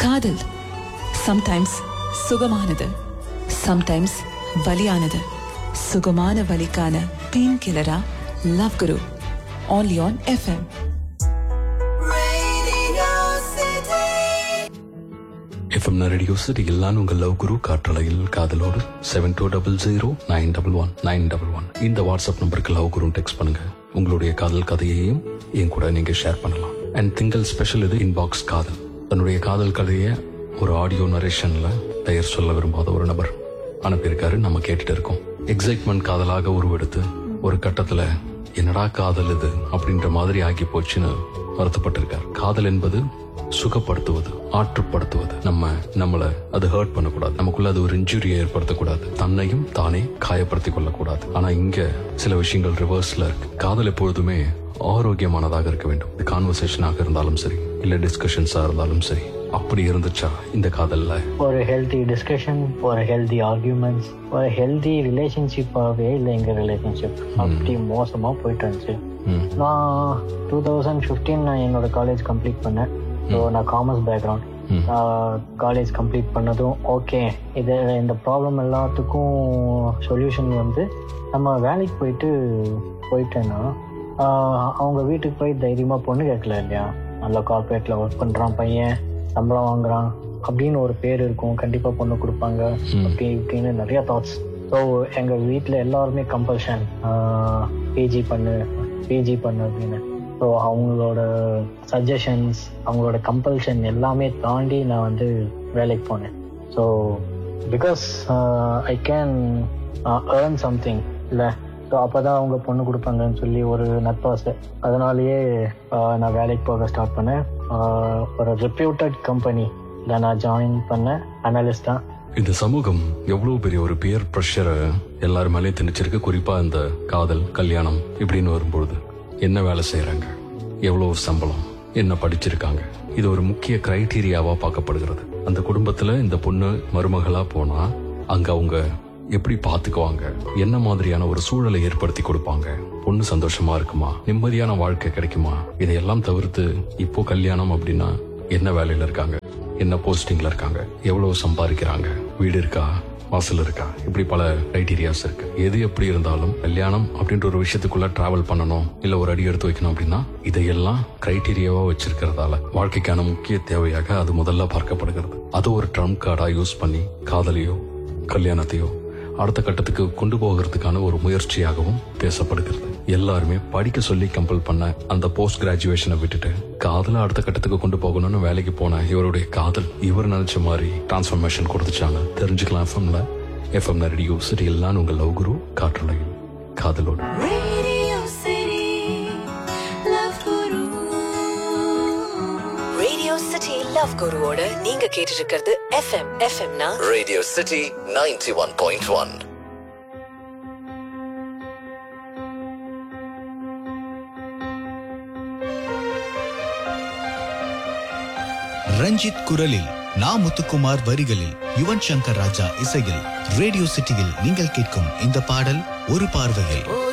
காதல் சம்டைம்ஸ் சுகமானது சம்டைம்ஸ் வலியானது சுகமான வலிக்கான பெயின் கில்லரா love guru only on FM. FM radio சிட்டியில் நான் உங்கள் லவ் குரு காற்றலையில் காதலோடு seven two double zero nine double one nine double one இந்த வாட்ஸ்அப் நம்பருக்கு லவ் குரு டெக்ஸ்ட் பண்ணுங்க உங்களுடைய காதல் கதையையும் என் கூட நீங்க ஷேர் பண்ணலாம் அண்ட் திங்கள் ஸ்பெஷல் இது இன்பாக்ஸ் காதல் தன்னுடைய காதல் கதையை ஒரு ஆடியோ நரேஷன்ல பெயர் சொல்ல விரும்பாத ஒரு நபர் அனுப்பியிருக்காரு நம்ம கேட்டுட்டு இருக்கோம் எக்ஸைட்மெண்ட் காதலாக உருவெடுத்து ஒரு கட்டத்துல என்னடா காதல் இது அப்படின்ற மாதிரி ஆகி போச்சுன்னு வருத்தப்பட்டிருக்கார் காதல் என்பது சுகப்படுத்துவது ஆற்றுப்படுத்துவது நம்ம நம்மள அது ஹர்ட் பண்ணக்கூடாது நமக்குள்ள அது ஒரு இன்ஜுரியை ஏற்படுத்தக்கூடாது தன்னையும் தானே காயப்படுத்திக் கொள்ளக்கூடாது ஆனா இங்க சில விஷயங்கள் ரிவர்ஸ்ல இருக்கு காதல் எப்பொழுதுமே ஆரோக்கியமானதாக இருக்க வேண்டும் இது கான்வர்சேஷனாக இருந்தாலும் சரி இல்ல டிஸ்கஷன்ஸா இருந்தாலும் சரி அப்படி இருந்துச்சா இந்த காதல்ல ஒரு ஹெல்தி டிஸ்கஷன் ஒரு ஹெல்தி ஆர்கியூமெண்ட்ஸ் ஒரு ஹெல்தி ரிலேஷன்ஷிப்பாகவே இல்லை எங்கள் ரிலேஷன்ஷிப் அப்படி மோசமாக போயிட்டு இருந்துச்சு ம், நான் டூ தௌசண்ட் ஃபிஃப்டீன் நான் என்னோட காலேஜ் கம்ப்ளீட் பண்ணேன் ஸோ நான் காமர்ஸ் பேக்ரவுண்ட் ம். காலேஜ் கம்ப்ளீட் பண்ணதும் ஓகே இது இந்த ப்ராப்ளம் எல்லாத்துக்கும் சொல்யூஷன் வந்து நம்ம வேலைக்கு போயிட்டு போயிட்டேன்னா ஆஹ், அவங்க வீட்டுக்கு போய் தைரியமாக பொண்ணு கேட்கல இல்லையா நல்ல கார்பரேட்டில் ஒர்க் பண்ணுறான் பையன் சம்பளம் வாங்குறான் அப்படின்னு ஒரு பேர் இருக்கும் கண்டிப்பாக பொண்ணு கொடுப்பாங்க அப்படி இப்படின்னு நிறைய தாட்ஸ் ஸோ எங்கள் வீட்டில் எல்லாருமே கம்பல்ஷன் பிஜி பண்ணு பிஜி பண்ணு அப்படின்னு ஸோ அவங்களோட சஜஷன்ஸ் அவங்களோட கம்பல்ஷன் எல்லாமே தாண்டி நான் வந்து வேலைக்கு போனேன் so because I can earn something இல்லை ஸோ அப்போ தான் அவங்க பொண்ணு கொடுப்பாங்கன்னு சொல்லி ஒரு நட்பாசை அதனாலேயே ஆஹ், நான் வேலைக்கு போக ஸ்டார்ட் பண்ணேன் ஆஹ், ஒரு ரெப்யூட்டட் கம்பெனியில் நான் ஜாயின் பண்ணேன் அனலிஸ்டாக இந்த சமூகம் எவ்வளவு பெரிய ஒரு பியர் ப்ரெஷரை எல்லார் மேலேயும் திணிச்சிருக்கு குறிப்பா இந்த காதல் கல்யாணம் இப்படின்னு வரும்பொழுது என்ன வேலை செய்யறாங்க எவ்வளவு சம்பளம் என்ன படிச்சிருக்காங்க இது ஒரு முக்கிய கிரைட்டீரியாவா பார்க்கப்படுகிறது அந்த குடும்பத்துல இந்த பொண்ணு மருமகளா போனா அங்க அவங்க எப்படி பாத்துக்குவாங்க என்ன மாதிரியான ஒரு சூழலை ஏற்படுத்தி கொடுப்பாங்க பொண்ணு சந்தோஷமா இருக்குமா நிம்மதியான வாழ்க்கை கிடைக்குமா இதையெல்லாம் தவிர்த்து இப்போ கல்யாணம் அப்படின்னா என்ன வேலையில இருக்காங்க என்ன போஸ்டிங்ல இருக்காங்க எவ்வளவு சம்பாதிக்கிறாங்க வீடு இருக்கா வாசல் இருக்கா இப்படி பல கிரைட்டீரியாஸ் இருக்கு எது எப்படி இருந்தாலும் கல்யாணம் அப்படின்ற ஒரு விஷயத்துக்குள்ள டிராவல் பண்ணணும் இல்ல ஒரு அடி எடுத்து வைக்கணும் அப்படின்னா இதையெல்லாம் கிரைட்டீரியாவா வச்சிருக்கிறதால வாழ்க்கைக்கான முக்கிய தேவையாக அது முதல்ல பார்க்கப்படுகிறது அது ஒரு ட்ரம் கார்டா யூஸ் பண்ணி காதலையோ கல்யாணத்தையோ அடுத்த கட்டத்துக்கு கொண்டு போகிறதுக்கான ஒரு முயற்சியாகவும் பேசப்படுகிறது எல்லாருமே படிக்க சொல்லி கம்பல் பண்ண அந்த போஸ்ட் கிராஜுவேஷனை விட்டுட்டு காதல அடுத்த கட்டத்துக்கு கொண்டு போகணும்னு வேலைக்கு போன இவருடைய காதல் இவர் நினைச்ச மாதிரி டிரான்ஸ்ஃபர்மேஷன் கொடுத்துச்சாங்க தெரிஞ்சுக்கலாம் எஃப்எம்ல எஃப்எம் ரேடியோ சிட்டியில் நான் உங்கள் லவ் குரு காற்றுலையில் காதலோடு Radio City, Love Guru. Radio city love குருவோட நீங்க கேட்டு இருக்கிறது எஃப்எம் எஃப்எம்னா Radio City 91.1. ரஞ்சித் குரலில் நா முத்துக்குமார் வரிகளில் யுவன் சங்கர் ராஜா இசையில் ரேடியோ சிட்டியில் நீங்கள் கேட்கும் இந்த பாடல் ஒரு பார்வையில்